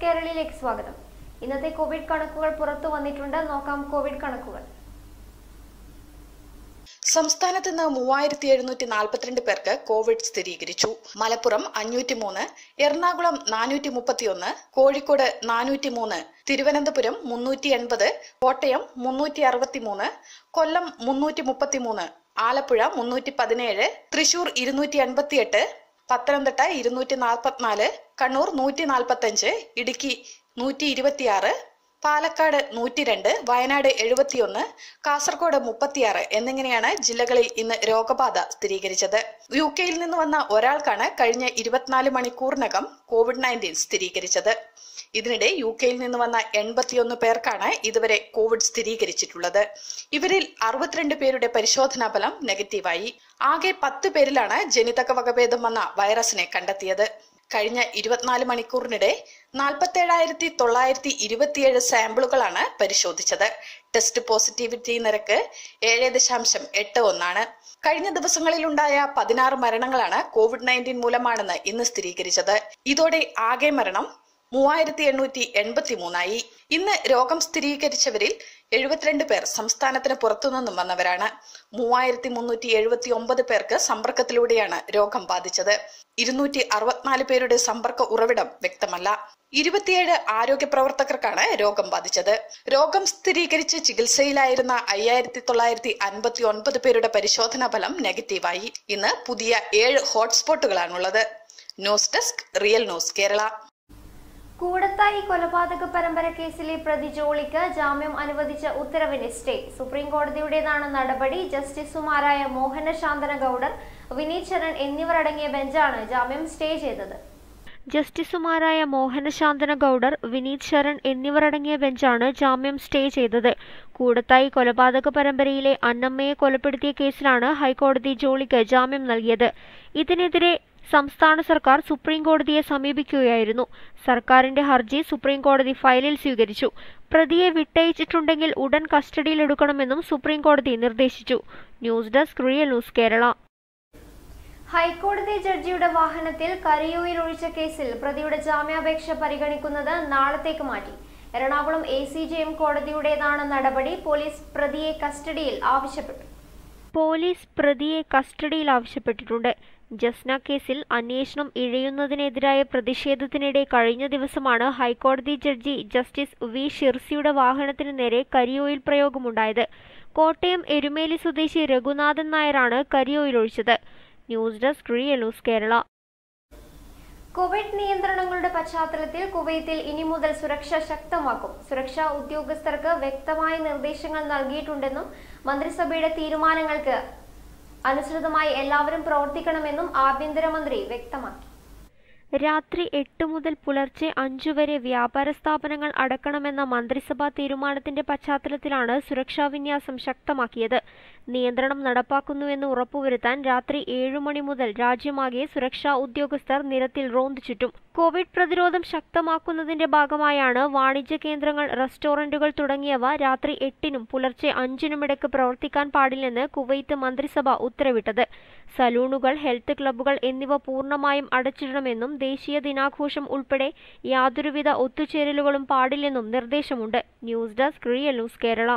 കേരളയിലേക്ക് സ്വാഗതം ഇന്നത്തെ കോവിഡ് കണക്കുകൾ പുറത്തു വന്നിട്ടുണ്ട് നോക്കാം കോവിഡ് കണക്കുകൾ സംസ്ഥാനത്ത് നിന്ന് മൂവായിരത്തി എഴുന്നൂറ്റി നാൽപ്പത്തിരണ്ട് പേർക്ക് കോവിഡ് സ്ഥിരീകരിച്ചു മലപ്പുറം അഞ്ഞൂറ്റി മൂന്ന് എറണാകുളം നാനൂറ്റി മുപ്പത്തിയൊന്ന് കോഴിക്കോട് നാനൂറ്റി മൂന്ന് തിരുവനന്തപുരം മുന്നൂറ്റി എൺപത് കോട്ടയം മുന്നൂറ്റി അറുപത്തി മൂന്ന് കൊല്ലം മുന്നൂറ്റി മുപ്പത്തി മൂന്ന് ആലപ്പുഴ മുന്നൂറ്റി പതിനേഴ് തൃശൂർ ഇരുന്നൂറ്റി എൺപത്തിയെട്ട് പത്തനംതിട്ട ഇരുന്നൂറ്റി നാൽപ്പത്തിനാല് കണ്ണൂർ നൂറ്റി നാൽപ്പത്തഞ്ച് ഇടുക്കി നൂറ്റി ഇരുപത്തിയാറ് പാലക്കാട് നൂറ്റി രണ്ട് വയനാട് എഴുപത്തിയൊന്ന് കാസർഗോഡ് മുപ്പത്തിയാറ് എന്നിങ്ങനെയാണ് ജില്ലകളിൽ ഇന്ന് രോഗബാധ സ്ഥിരീകരിച്ചത് യു കെയിൽ നിന്ന് വന്ന ഒരാൾക്കാണ് കഴിഞ്ഞ ഇരുപത്തിനാല് മണിക്കൂറിനകം കോവിഡ് നയൻറ്റീൻ സ്ഥിരീകരിച്ചത് ഇതിനിടെ യു കെയിൽ നിന്ന് വന്ന എൺപത്തിയൊന്ന് പേർക്കാണ് ഇതുവരെ കോവിഡ് സ്ഥിരീകരിച്ചിട്ടുള്ളത് ഇവരിൽ അറുപത്തിരണ്ട് പേരുടെ പരിശോധനാ ഫലം നെഗറ്റീവായി ആകെ പത്ത് പേരിലാണ് ജനിതക വകഭേദം വന്ന വൈറസിനെ കണ്ടെത്തിയത് കഴിഞ്ഞ ഇരുപത്തിനാല് മണിക്കൂറിനിടെ നാൽപ്പത്തേഴായിരത്തി തൊള്ളായിരത്തി ഇരുപത്തിയേഴ് സാമ്പിളുകളാണ് പരിശോധിച്ചത് ടെസ്റ്റ് പോസിറ്റിവിറ്റി നിരക്ക് ഏഴ് ദശാംശം എട്ട് ഒന്നാണ് കഴിഞ്ഞ ദിവസങ്ങളിലുണ്ടായ പതിനാറ് മരണങ്ങളാണ് കോവിഡ് നയൻറ്റീൻ മൂലമാണെന്ന് ഇന്ന് സ്ഥിരീകരിച്ചത് ഇതോടെ ആകെ മരണം മൂവായിരത്തി എണ്ണൂറ്റി എൺപത്തി മൂന്നായി ഇന്ന് രോഗം സ്ഥിരീകരിച്ചവരിൽ എഴുപത്തിരണ്ട് പേർ സംസ്ഥാനത്തിന് പുറത്തുനിന്നും വന്നവരാണ് മൂവായിരത്തി മുന്നൂറ്റി എഴുപത്തി ഒമ്പത് പേർക്ക് സമ്പർക്കത്തിലൂടെയാണ് രോഗം ബാധിച്ചത് ഇരുന്നൂറ്റി അറുപത്തിനാല് പേരുടെ സമ്പർക്ക ഉറവിടം വ്യക്തമല്ല ഇരുപത്തിയേഴ് ആരോഗ്യ പ്രവർത്തകർക്കാണ് രോഗം ബാധിച്ചത് രോഗം സ്ഥിരീകരിച്ച് ചികിത്സയിലായിരുന്ന അയ്യായിരത്തി തൊള്ളായിരത്തി അൻപത്തി ഒൻപത് പേരുടെ പരിശോധനാ ഫലം നെഗറ്റീവായി ഇന്ന് പുതിയ ഏഴ് ഹോട്ട്സ്പോട്ടുകളാണുള്ളത് news desk real news Kerala Koodathayi കൊലപാതക പരമ്പര കേസിലെ പ്രതി ജോളിക്ക് ജാമ്യം അനുവദിച്ച ഉത്തരവിന് സ്റ്റേ സുപ്രീം കോടതിയുടേതാണ് നടപടി ജസ്റ്റിസുമാരായ മോഹന ശാന്തന ഗൌഡർ വിനീത് ചരൺ എന്നിവർ അടങ്ങിയ ബെഞ്ചാണ് ജാമ്യം സ്റ്റേ ചെയ്തത് ജസ്റ്റിസുമാരായ മോഹനശാന്തന ഗൌഡർ വിനീത് ശരൺ എന്നിവരടങ്ങിയ ബെഞ്ചാണ് ജാമ്യം സ്റ്റേ ചെയ്തത് കൂടത്തായി കൊലപാതക പരമ്പരയിലെ അന്നമ്മയെ കൊലപ്പെടുത്തിയ കേസിലാണ് ഹൈക്കോടതി ജോളിക്ക് ജാമ്യം നൽകിയത് ഇതിനെതിരെ സംസ്ഥാന സർക്കാർ സുപ്രീം കോടതിയെ സമീപിക്കുകയായിരുന്നു സർക്കാരിന്റെ ഹർജി സുപ്രീം കോടതി ഫയലിൽ സ്വീകരിച്ചു പ്രതിയെ വിട്ടയച്ചിട്ടുണ്ടെങ്കിൽ ഉടൻ കസ്റ്റഡിയിലെടുക്കണമെന്നും സുപ്രീം കോടതി നിർദ്ദേശിച്ചു news desk real news Kerala ഹൈക്കോടതി ജഡ്ജിയുടെ വാഹനത്തിൽ കരിയൂരിൽ ഒഴിച്ച കേസിൽ പ്രതിയുടെ ജാമ്യാപേക്ഷ പരിഗണിക്കുന്നത് നാളത്തേക്ക് മാറ്റി Ernakulam A C J M കോടതിയുടേതാണ് നടപടി പോലീസ് പ്രതിയെ കസ്റ്റഡിയിൽ ആവശ്യപ്പെട്ടു പോലീസ് പ്രതിയെ കസ്റ്റഡിയിൽ ആവശ്യപ്പെട്ടിട്ടുണ്ട് ജസ്ന കേസിൽ അന്വേഷണം ഇഴയുന്നതിനെതിരായ പ്രതിഷേധത്തിനിടെ കഴിഞ്ഞ ദിവസമാണ് ഹൈക്കോടതി ജഡ്ജി ജസ്റ്റിസ് വി ഷിർസിയുടെ വാഹനത്തിന് നേരെ കരിയോയിൽ പ്രയോഗമുണ്ടായത് കോട്ടയം എരുമേലി സ്വദേശി രഘുനാഥൻ നായരാണ് കരിയോയിൽ ഒഴിച്ചത് news desk real news Kerala Covid നിയന്ത്രണങ്ങളുടെ പശ്ചാത്തലത്തിൽ കുവൈത്തിൽ ഇനി മുതൽ സുരക്ഷ ശക്തമാക്കും സുരക്ഷാ ഉദ്യോഗസ്ഥർക്ക് വ്യക്തമായ നിർദ്ദേശങ്ങൾ നൽകിയിട്ടുണ്ടെന്നും മന്ത്രിസഭയുടെ തീരുമാനങ്ങൾക്ക് അനുസൃതമായി എല്ലാവരും പ്രവർത്തിക്കണമെന്നും ആഭ്യന്തരമന്ത്രി വ്യക്തമാക്കി രാത്രി എട്ട് മുതൽ പുലർച്ചെ അഞ്ചു വരെ വ്യാപാര സ്ഥാപനങ്ങൾ അടക്കണമെന്ന മന്ത്രിസഭാ തീരുമാനത്തിന്റെ പശ്ചാത്തലത്തിലാണ് സുരക്ഷാ വിന്യാസം ശക്തമാക്കിയത് നിയന്ത്രണം നടപ്പാക്കുന്നുവെന്ന് ഉറപ്പുവരുത്താൻ രാത്രി ഏഴു മണി മുതൽ രാജ്യമാകെ സുരക്ഷാ ഉദ്യോഗസ്ഥർ നിരത്തിൽ റോന്തു ചുറ്റും കോവിഡ് പ്രതിരോധം ശക്തമാക്കുന്നതിന്റെ ഭാഗമായാണ് വാണിജ്യ കേന്ദ്രങ്ങൾ റെസ്റ്റോറന്റുകൾ തുടങ്ങിയവ രാത്രി എട്ടിനും പുലർച്ചെ അഞ്ചിനുമിടയ്ക്ക് പ്രവർത്തിക്കാൻ പാടില്ലെന്ന് കുവൈത്ത് മന്ത്രിസഭ ഉത്തരവിട്ടത് സലൂണുകൾ ഹെൽത്ത് ക്ലബ്ബുകൾ എന്നിവ പൂർണ്ണമായും അടച്ചിടണമെന്നും ദേശീയ ദിനാഘോഷം ഉൾപ്പെടെ യാതൊരുവിധ ഒത്തുചേരലുകളും പാടില്ലെന്നും നിർദ്ദേശമുണ്ട് news desk real news Kerala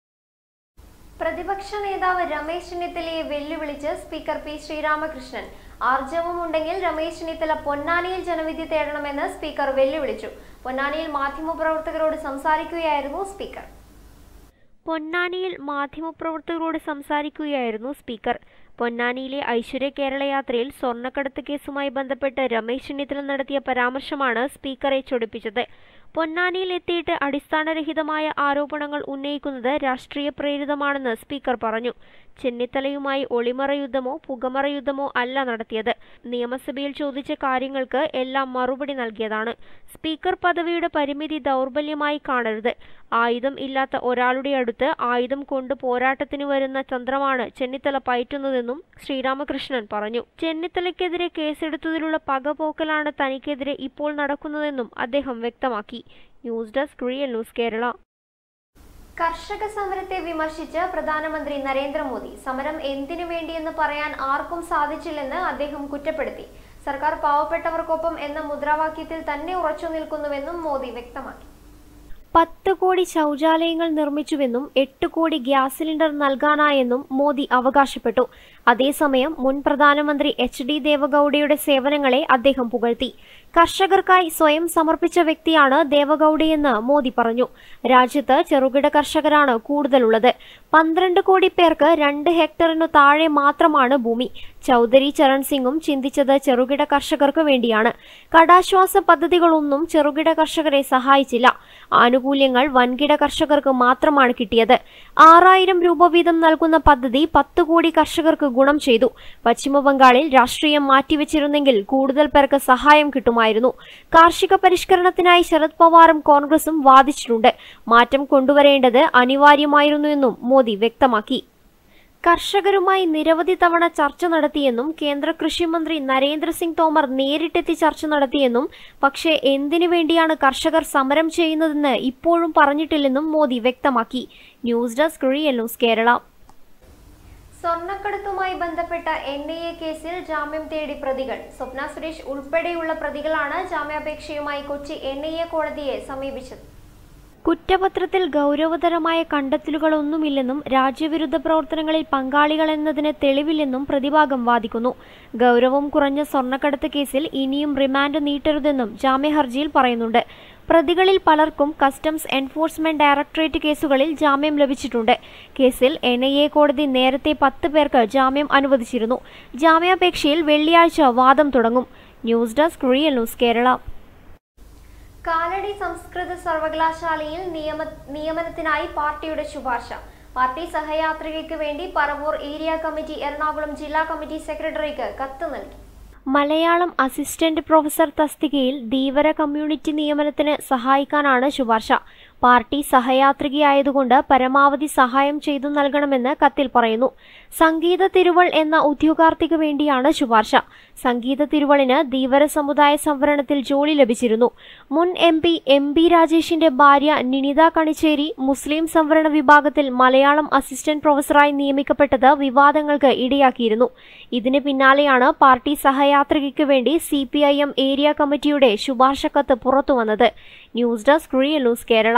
പ്രതിപക്ഷ നേതാവ് രമേശ് ചെന്നിത്തലയെ വെല്ലുവിളിച്ച് സ്പീക്കർ പി ശ്രീരാമകൃഷ്ണൻ ആർജവമുണ്ടെങ്കിൽ രമേശ് ചെന്നിത്തല പൊന്നാനിയിൽ ജനവിധി തേടണമെന്ന് സ്പീക്കർ വെല്ലുവിളിച്ചു പൊന്നാനിയിൽ മാധ്യമപ്രവർത്തകരോട് സംസാരിക്കുകയായിരുന്നു സ്പീക്കർ പൊന്നാനിയിൽ മാധ്യമപ്രവർത്തകരോട് സംസാരിക്കുകയായിരുന്നു സ്പീക്കർ പൊന്നാനിയിലെ ഐശ്വര്യ കേരള യാത്രയിൽ സ്വർണ്ണക്കടത്ത് കേസുമായി ബന്ധപ്പെട്ട് രമേശ് ചെന്നിത്തല നടത്തിയ പരാമർശമാണ് സ്പീക്കറെ ചൊടിപ്പിച്ചത് പൊന്നാനിയിൽ എത്തിയിട്ട് അടിസ്ഥാനരഹിതമായ ആരോപണങ്ങൾ ഉന്നയിക്കുന്നത് രാഷ്ട്രീയ പ്രേരിതമാണെന്ന് സ്പീക്കർ പറഞ്ഞു ചെന്നിത്തലയുമായി ഒളിമറ യുദ്ധമോ പുകമറ യുദ്ധമോ അല്ല നടത്തിയത് നിയമസഭയിൽ ചോദിച്ച കാര്യങ്ങൾക്ക് എല്ലാം മറുപടി നൽകിയതാണ് സ്പീക്കർ പദവിയുടെ പരിമിതി ദൗർബല്യമായി കാണരുത് ആയുധം ഇല്ലാത്ത ഒരാളുടെ അടുത്ത് ആയുധം കൊണ്ട് പോരാട്ടത്തിന് വരുന്ന തന്ത്രമാണ് ചെന്നിത്തല പയറ്റുന്നതെന്നും ശ്രീരാമകൃഷ്ണൻ പറഞ്ഞു ചെന്നിത്തലയ്ക്കെതിരെ കേസെടുത്തതിലുള്ള പകപോക്കലാണ് തനിക്കെതിരെ ഇപ്പോൾ നടക്കുന്നതെന്നും അദ്ദേഹം വ്യക്തമാക്കി news desk real news Kerala കർഷക സമരത്തെ വിമർശിച്ച് പ്രധാനമന്ത്രി നരേന്ദ്രമോദി സമരം എന്തിനു വേണ്ടിയെന്ന് പറയാൻ ആർക്കും സാധിച്ചില്ലെന്ന് അദ്ദേഹം കുറ്റപ്പെടുത്തി സർക്കാർ പാവപ്പെട്ടവർക്കൊപ്പം എന്ന മുദ്രാവാക്യത്തിൽ തന്നെ ഉറച്ചു നിൽക്കുന്നുവെന്നും മോദി വ്യക്തമാക്കി പത്ത് കോടി ശൗചാലയങ്ങൾ നിർമ്മിച്ചുവെന്നും എട്ട് കോടി ഗ്യാസ് സിലിണ്ടർ നൽകാനായെന്നും മോദി അവകാശപ്പെട്ടു അതേസമയം മുൻ പ്രധാനമന്ത്രി എച്ച് ഡി ദേവഗൌഡയുടെ സേവനങ്ങളെ അദ്ദേഹം പുകഴ്ത്തി കർഷകർക്കായി സ്വയം സമർപ്പിച്ച വ്യക്തിയാണ് ദേവഗൌഡയെന്ന് മോദി പറഞ്ഞു രാജ്യത്ത് ചെറുകിട കർഷകരാണ് കൂടുതലുള്ളത് പന്ത്രണ്ട് കോടി പേർക്ക് രണ്ട് ഹെക്ടറിനു താഴെ മാത്രമാണ് ഭൂമി ചൗധരി ചരൺ സിംഗും ചിന്തിച്ചത് ചെറുകിട കർഷകർക്ക് വേണ്ടിയാണ് കടാശ്വാസ പദ്ധതികളൊന്നും ചെറുകിട കർഷകരെ സഹായിച്ചില്ല ആനുകൂല്യങ്ങൾ വൻകിട കർഷകർക്ക് മാത്രമാണ് കിട്ടിയത് ആറായിരം രൂപ വീതം നൽകുന്ന പദ്ധതി പത്ത് കോടി കർഷകർക്ക് ഗുണം ചെയ്തു പശ്ചിമബംഗാളിൽ രാഷ്ട്രീയം മാറ്റിവെച്ചിരുന്നെങ്കിൽ കൂടുതൽ പേർക്ക് സഹായം കിട്ടുമായിരുന്നു കാർഷിക പരിഷ്കരണത്തിനായി ശരത് പവാറും കോൺഗ്രസും വാദിച്ചിട്ടുണ്ട് മാറ്റം കൊണ്ടുവരേണ്ടത് അനിവാര്യമായിരുന്നുവെന്നും മോദി വ്യക്തമാക്കി കർഷകരുമായി നിരവധി തവണ ചർച്ച നടത്തിയെന്നും കേന്ദ്ര കൃഷിമന്ത്രി നരേന്ദ്രസിംഗ് തോമർ നേരിട്ടെത്തി ചർച്ച നടത്തിയെന്നും പക്ഷേ എന്തിനു വേണ്ടിയാണ് കർഷകർ സമരം ചെയ്യുന്നതെന്ന് ഇപ്പോഴും പറഞ്ഞിട്ടില്ലെന്നും മോദി വ്യക്തമാക്കി news desk real news Kerala സ്വർണ്ണക്കടത്തുമായി ബന്ധപ്പെട്ട എൻ ഐ എ കേസിൽ ജാമ്യം തേടി പ്രതികൾ സ്വപ്ന സുരേഷ് ഉൾപ്പെടെയുള്ള പ്രതികളാണ് ജാമ്യാപേക്ഷയുമായി കൊച്ചി എൻ ഐ എ കോടതിയെ സമീപിച്ചത് കുറ്റപത്രത്തിൽ ഗൗരവതരമായ കണ്ടെത്തലുകളൊന്നുമില്ലെന്നും രാജ്യവിരുദ്ധ പ്രവർത്തനങ്ങളിൽ പങ്കാളികളെന്നതിന് തെളിവില്ലെന്നും പ്രതിഭാഗം വാദിക്കുന്നു ഗൗരവം കുറഞ്ഞ സ്വർണ്ണക്കടത്ത് കേസിൽ ഇനിയും റിമാൻഡ് നീട്ടരുതെന്നും ജാമ്യഹർജിയിൽ പറയുന്നുണ്ട് പ്രതികളിൽ പലർക്കും കസ്റ്റംസ് എൻഫോഴ്സ്മെന്റ് ഡയറക്ടറേറ്റ് കേസുകളിൽ ജാമ്യം ലഭിച്ചിട്ടുണ്ട് കേസിൽ എൻ ഐ എ കോടതി നേരത്തെ പത്ത് പേർക്ക് ജാമ്യം അനുവദിച്ചിരുന്നു ജാമ്യാപേക്ഷയിൽ വെള്ളിയാഴ്ച വാദം തുടങ്ങും news desk real news Kerala Kalady സംസ്കൃത സർവകലാശാലയിൽ നിയമ നിയമനത്തിനായി പാർട്ടിയുടെ ശുപാർശ പാർട്ടി സഹയാത്രികയ്ക്ക് വേണ്ടി പറവൂർ ഏരിയ കമ്മിറ്റി എറണാകുളം ജില്ലാ കമ്മിറ്റി സെക്രട്ടറിക്ക് കത്ത് നൽകി മലയാളം അസിസ്റ്റന്റ് പ്രൊഫസർ തസ്തികയിൽ ധീവര കമ്മ്യൂണിറ്റി നിയമനത്തിന് സഹായിക്കാനാണ് ശുപാർശ പാർട്ടി സഹയാത്രികയായതുകൊണ്ട് പരമാവധി സഹായം ചെയ്തു നൽകണമെന്ന് കത്തിൽ പറയുന്നു സംഗീത തിരുവൾ എന്ന ഉദ്യോഗാർത്ഥിക്ക് വേണ്ടിയാണ് ശുപാർശ സംഗീത തിരുവളിന് ധീവര സമുദായ സംവരണത്തിൽ ജോലി ലഭിച്ചിരുന്നു മുൻ എം പി എം ബി രാജേഷിന്റെ ഭാര്യ നിനിത കണിച്ചേരി മുസ്ലിം സംവരണ വിഭാഗത്തിൽ മലയാളം അസിസ്റ്റന്റ് പ്രൊഫസറായി നിയമിക്കപ്പെട്ടത് വിവാദങ്ങൾക്ക് ഇടയാക്കിയിരുന്നു ഇതിന് പിന്നാലെയാണ് പാർട്ടി സഹയാത്രികയ്ക്ക് വേണ്ടി സി ഏരിയ കമ്മിറ്റിയുടെ ശുപാർശ കത്ത് പുറത്തുവന്നത് news desk real news Kerala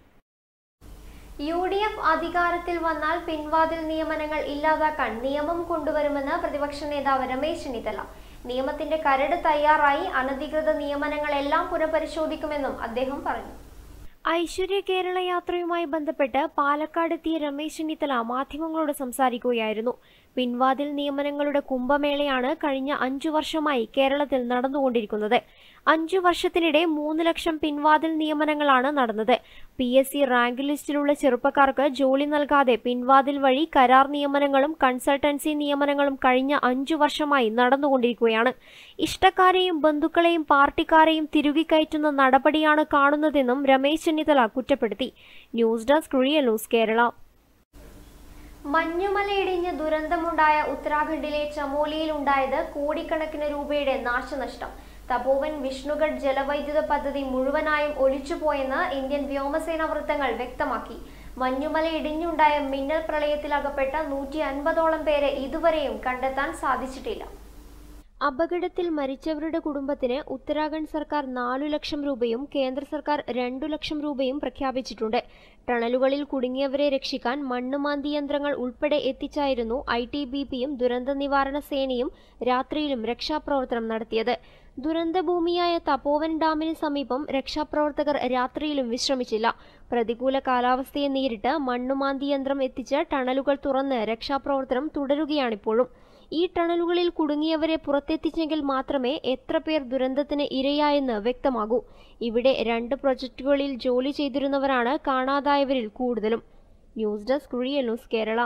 U D F അധികാരത്തിൽ വന്നാൽ പിൻവാതിൽ നിയമനങ്ങൾ ഇല്ലാതാക്കാൻ നിയമം കൊണ്ടുവരുമെന്ന് പ്രതിപക്ഷ നേതാവ് രമേശ് ചെന്നിത്തല നിയമത്തിന്റെ കരട് തയ്യാറായി അനധികൃത നിയമനങ്ങളെല്ലാം പുനഃപരിശോധിക്കുമെന്നും അദ്ദേഹം പറഞ്ഞു ഐശ്വര്യ കേരള യാത്രയുമായി ബന്ധപ്പെട്ട് പാലക്കാട് എത്തിയ രമേശ് ചെന്നിത്തല മാധ്യമങ്ങളോട് സംസാരിക്കുകയായിരുന്നു പിൻവാതിൽ നിയമനങ്ങളുടെ കുംഭമേളയാണ് കഴിഞ്ഞ അഞ്ചു വർഷമായി കേരളത്തിൽ നടന്നുകൊണ്ടിരിക്കുന്നത് അഞ്ചു വർഷത്തിനിടെ മൂന്ന് ലക്ഷം പിൻവാതിൽ നിയമനങ്ങളാണ് നടന്നത് പി എസ് സി റാങ്ക് ലിസ്റ്റിലുള്ള ചെറുപ്പക്കാർക്ക് ജോലി നൽകാതെ പിൻവാതിൽ വഴി കരാർ നിയമനങ്ങളും കൺസൾട്ടൻസി നിയമനങ്ങളും കഴിഞ്ഞ അഞ്ചു വർഷമായി നടന്നുകൊണ്ടിരിക്കുകയാണ് ഇഷ്ടക്കാരെയും ബന്ധുക്കളെയും പാർട്ടിക്കാരെയും തിരുകിക്കയറ്റുന്ന നടപടിയാണ് കാണുന്നതെന്നും രമേശ് ചെന്നിത്തല കുറ്റപ്പെടുത്തി news desk real news Kerala മഞ്ഞുമലയിടിഞ്ഞ് ദുരന്തമുണ്ടായ ഉത്തരാഖണ്ഡിലെ ചമോലിയിൽ ഉണ്ടായത് കോടിക്കണക്കിന് രൂപയുടെ നാശനഷ്ടം തപോവൻ വിഷ്ണുഗഡ് ജലവൈദ്യുത പദ്ധതി മുഴുവനായും ഒലിച്ചുപോയെന്ന് ഇന്ത്യൻ വ്യോമസേന വൃത്തങ്ങൾ വ്യക്തമാക്കി മഞ്ഞുമല ഇടിഞ്ഞുണ്ടായ മിന്നൽ പ്രളയത്തിലകപ്പെട്ട നൂറ്റി അൻപതോളം പേരെ ഇതുവരെയും കണ്ടെത്താൻ സാധിച്ചിട്ടില്ല അപകടത്തിൽ മരിച്ചവരുടെ കുടുംബത്തിന് ഉത്തരാഖണ്ഡ് സർക്കാർ നാലു ലക്ഷം രൂപയും കേന്ദ്ര സർക്കാർ രണ്ടു ലക്ഷം രൂപയും പ്രഖ്യാപിച്ചിട്ടുണ്ട് ടണലുകളിൽ കുടുങ്ങിയവരെ രക്ഷിക്കാൻ മണ്ണുമാന്തി യന്ത്രങ്ങൾ ഉൾപ്പെടെ എത്തിച്ചായിരുന്നു ഐ ടി ബി പിയും ദുരന്ത നിവാരണ സേനയും രാത്രിയിലും രക്ഷാപ്രവർത്തനം നടത്തിയത് ദുരന്തഭൂമിയായ തപോവൻ ഡാമിന് സമീപം രക്ഷാപ്രവർത്തകർ രാത്രിയിലും വിശ്രമിച്ചില്ല പ്രതികൂല കാലാവസ്ഥയെ നേരിട്ട് മണ്ണുമാന്തി യന്ത്രം എത്തിച്ച് ടണലുകൾ തുറന്ന് രക്ഷാപ്രവർത്തനം തുടരുകയാണിപ്പോഴും ഈ ടണലുകളിൽ കുടുങ്ങിയവരെ പുറത്തെത്തിച്ചെങ്കിൽ മാത്രമേ എത്ര പേർ ദുരന്തത്തിന് ഇരയായെന്ന് വ്യക്തമാകൂ ഇവിടെ രണ്ട് പ്രൊജക്ടുകളിൽ ജോലി ചെയ്തിരുന്നവരാണ് കാണാതായവരിൽ കൂടുതലും news desk real news Kerala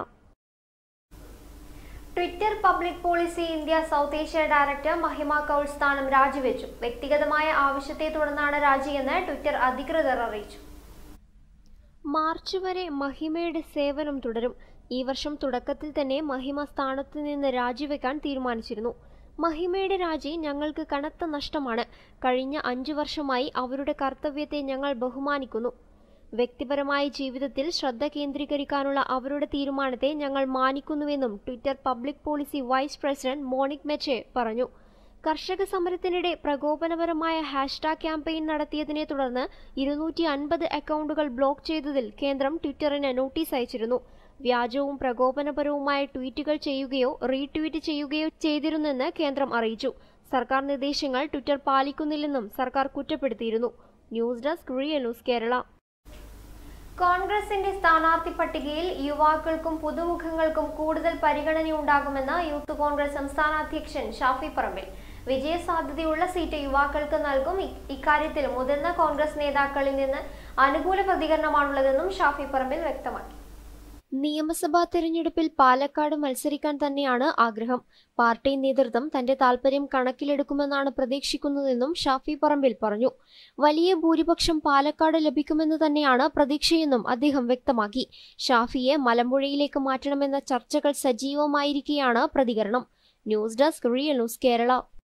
Twitter public policy India South Asia director Mahima Kaul സ്ഥാനം രാജിവെച്ചു വ്യക്തിഗതമായ ആവശ്യത്തെ തുടർന്നാണ് രാജിയെന്ന് ട്വിറ്റർ അധികൃതർ അറിയിച്ചു മാർച്ച് വരെ മഹിമയുടെ സേവനം തുടരും ഈ വർഷം തുടക്കത്തിൽ തന്നെ മഹിമ സ്ഥാനത്ത് നിന്ന് രാജിവെക്കാൻ തീരുമാനിച്ചിരുന്നു മഹിമയുടെ രാജി ഞങ്ങൾക്ക് കനത്ത നഷ്ടമാണ് കഴിഞ്ഞ അഞ്ചു വർഷമായി അവരുടെ കർത്തവ്യത്തെ ഞങ്ങൾ ബഹുമാനിക്കുന്നു വ്യക്തിപരമായ ജീവിതത്തിൽ ശ്രദ്ധ കേന്ദ്രീകരിക്കാനുള്ള അവരുടെ തീരുമാനത്തെ ഞങ്ങൾ മാനിക്കുന്നുവെന്നും Twitter public policy vice president Monique Meche പറഞ്ഞു കർഷക സമരത്തിനിടെ പ്രകോപനപരമായ ഹാഷ്ടാഗ് ക്യാമ്പയിൻ നടത്തിയതിനെ തുടർന്ന് ഇരുന്നൂറ്റി അൻപത് അക്കൗണ്ടുകൾ ബ്ലോക്ക് ചെയ്തതിൽ കേന്ദ്രം ട്വിറ്ററിന് നോട്ടീസ് അയച്ചിരുന്നു വ്യാജവും പ്രകോപനപരവുമായ ട്വീറ്റുകൾ ചെയ്യുകയോ റീട്വീറ്റ് ചെയ്യുകയോ ചെയ്തിരുന്നെന്ന് കേന്ദ്രം അറിയിച്ചു സർക്കാർ നിർദ്ദേശങ്ങൾ ട്വിറ്റർ പാലിക്കുന്നില്ലെന്നും സർക്കാർ കുറ്റപ്പെടുത്തിയിരുന്നു news desk real news Kerala കോൺഗ്രസിന്റെ സ്ഥാനാർത്ഥി പട്ടികയിൽ യുവാക്കൾക്കും പുതുമുഖങ്ങൾക്കും കൂടുതൽ പരിഗണനയുണ്ടാകുമെന്ന് യൂത്ത് കോൺഗ്രസ് സംസ്ഥാന അധ്യക്ഷൻ ഷാഫി പറമ്പിൽ വിജയസാധ്യതയുള്ള സീറ്റ് യുവാക്കൾക്ക് നൽകും ഇ- ഇക്കാര്യത്തിൽ മുതിർന്ന കോൺഗ്രസ് നേതാക്കളിൽ നിന്ന് അനുകൂല പ്രതികരണമാണുള്ളതെന്നും ഷാഫി പറമ്പിൽ വ്യക്തമാക്കി നിയമസഭാ തെരഞ്ഞെടുപ്പിൽ പാലക്കാട് മത്സരിക്കാൻ തന്നെയാണ് ആഗ്രഹം പാർട്ടി നേതൃത്വം തന്റെ താൽപര്യം കണക്കിലെടുക്കുമെന്നാണ് പ്രതീക്ഷിക്കുന്നതെന്നും ഷാഫി പറമ്പിൽ പറഞ്ഞു വലിയ ഭൂരിപക്ഷം പാലക്കാട് ലഭിക്കുമെന്ന് തന്നെയാണ് പ്രതീക്ഷയെന്നും അദ്ദേഹം വ്യക്തമാക്കി ഷാഫിയെ മലമ്പുഴയിലേക്ക് മാറ്റണമെന്ന ചർച്ചകൾ സജീവമായിരിക്കെയാണ് പ്രതികരണം news desk real news Kerala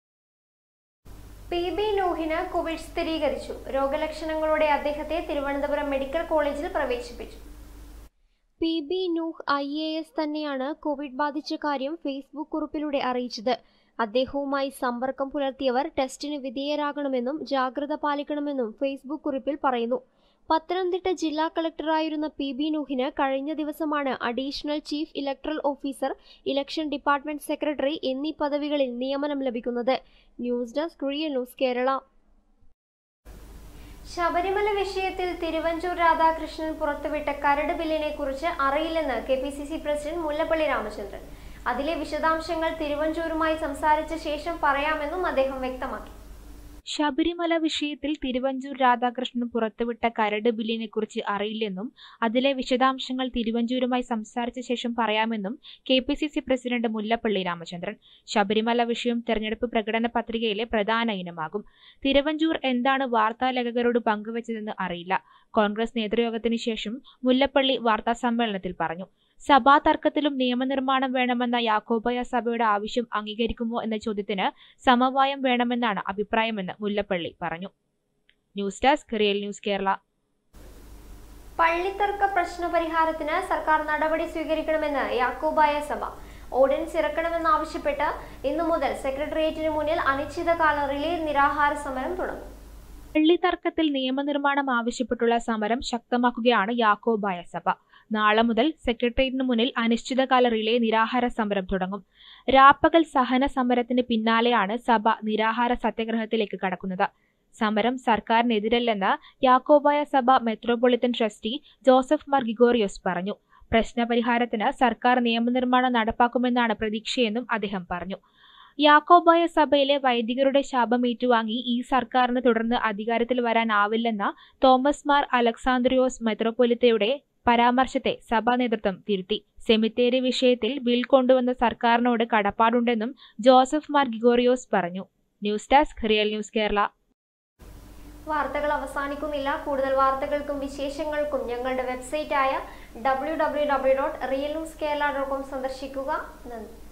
P B നൂഹിന് കോവിഡ് സ്ഥിരീകരിച്ചു രോഗലക്ഷണങ്ങളോടെ അദ്ദേഹത്തെ തിരുവനന്തപുരം മെഡിക്കൽ കോളേജിൽ പ്രവേശിപ്പിച്ചു P B Nooh I A S തന്നെയാണ് കോവിഡ് ബാധിച്ച കാര്യം ഫേസ്ബുക്ക് കുറിപ്പിലൂടെ അറിയിച്ചത് അദ്ദേഹവുമായി സമ്പർക്കം പുലർത്തിയവർ ടെസ്റ്റിന് വിധേയരാകണമെന്നും ജാഗ്രത പാലിക്കണമെന്നും ഫേസ്ബുക്ക് കുറിപ്പിൽ പറയുന്നു പത്തനംതിട്ട ജില്ലാ കളക്ടറായിരുന്ന പി ബി നൂഹിന് കഴിഞ്ഞ ദിവസമാണ് additional chief electoral officer election department secretary എന്നീ പദവികളിൽ നിയമനം ലഭിക്കുന്നത് news desk real news Kerala Sabarimala വിഷയത്തിൽ തിരുവഞ്ചൂർ രാധാകൃഷ്ണൻ പുറത്തുവിട്ട കരട് ബില്ലിനെ കുറിച്ച് അറിയില്ലെന്ന് K P C C president Mullappally Ramachandran അതിലെ വിശദാംശങ്ങൾ തിരുവഞ്ചൂരുമായി സംസാരിച്ച ശേഷം പറയാമെന്നും അദ്ദേഹം വ്യക്തമാക്കി ശബരിമല വിഷയത്തിൽ തിരുവഞ്ചൂർ രാധാകൃഷ്ണൻ പുറത്തുവിട്ട കരട് ബില്ലിനെക്കുറിച്ച് അറിയില്ലെന്നും അതിലെ വിശദാംശങ്ങൾ തിരുവഞ്ചൂരുമായി സംസാരിച്ച ശേഷം പറയാമെന്നും K P C C president Mullappally Ramachandran Sabarimala വിഷയം തെരഞ്ഞെടുപ്പ് പ്രകടന പത്രികയിലെ പ്രധാന ഇനമാകും തിരുവഞ്ചൂർ എന്താണ് വാർത്താലേഖകരോട് പങ്കുവച്ചതെന്ന് അറിയില്ല കോൺഗ്രസ് നേതൃയോഗത്തിന് ശേഷം മുല്ലപ്പള്ളി വാർത്താ സമ്മേളനത്തിൽ പറഞ്ഞു സഭാ തർക്കത്തിലും നിയമനിർമ്മാണം വേണമെന്ന യാക്കോബായ സഭയുടെ ആവശ്യം അംഗീകരിക്കുമോ എന്ന ചോദ്യത്തിന് സമവായം വേണമെന്നാണ് അഭിപ്രായമെന്ന് മുല്ലപ്പള്ളി പറഞ്ഞു news desk real news Kerala പള്ളിത്തർക്ക പ്രശ്ന പരിഹാരത്തിന് സർക്കാർ നടപടി സ്വീകരിക്കണമെന്ന് യാക്കോബായ സഭ ഓർഡിനൻസ് ഇറക്കണമെന്നാവശ്യപ്പെട്ട് ഇന്നു മുതൽ സെക്രട്ടേറിയറ്റിന് മുന്നിൽ അനിശ്ചിതകാല റിലേ നിരാഹാര സമരം തുടങ്ങും പള്ളി തർക്കത്തിൽ നിയമനിർമ്മാണം ആവശ്യപ്പെട്ടുള്ള സമരം ശക്തമാക്കുകയാണ് യാക്കോബായ സഭ നാളെ മുതൽ സെക്രട്ടേറിയറ്റിന് മുന്നിൽ അനിശ്ചിതകാല റിലേ നിരാഹാര സമരം തുടങ്ങും രാപ്പകൽ സഹന സമരത്തിന് പിന്നാലെയാണ് സഭ നിരാഹാര സത്യാഗ്രഹത്തിലേക്ക് കടക്കുന്നത് സമരം സർക്കാരിനെതിരല്ലെന്ന് യാക്കോബായ സഭ മെത്രോപൊളിറ്റൻ ട്രസ്റ്റി ജോസഫ് മാർ ഗിഗോറിയോസ് പറഞ്ഞു പ്രശ്നപരിഹാരത്തിന് സർക്കാർ നിയമനിർമ്മാണം നടപ്പാക്കുമെന്നാണ് പ്രതീക്ഷയെന്നും അദ്ദേഹം പറഞ്ഞു യാക്കോബായ സഭയിലെ വൈദികരുടെ ശാപം ഏറ്റുവാങ്ങി ഈ സർക്കാരിന് തുടർന്ന് അധികാരത്തിൽ വരാനാവില്ലെന്ന തോമസ് മാർ അലക്സാന്ദ്രിയോസ് മെത്രോപൊലിത്തയുടെ പരാമർശത്തെ സഭാ നേതൃത്വം തിരുത്തി സെമിത്തേരി വിഷയത്തിൽ ബിൽ കൊണ്ടുവന്ന സർക്കാരിനോട് കടപ്പാടുണ്ടെന്നും ജോസഫ് മാർ ഗിഗോറിയോസ് പറഞ്ഞു news desk real news Kerala വാർത്തകൾ അവസാനിക്കുന്നില്ല കൂടുതൽ വാർത്തകൾക്കും വിശേഷങ്ങൾക്കും ഞങ്ങളുടെ വെബ്സൈറ്റായ W W W dot real news Kerala dot com സന്ദർശിക്കുക നന്ദി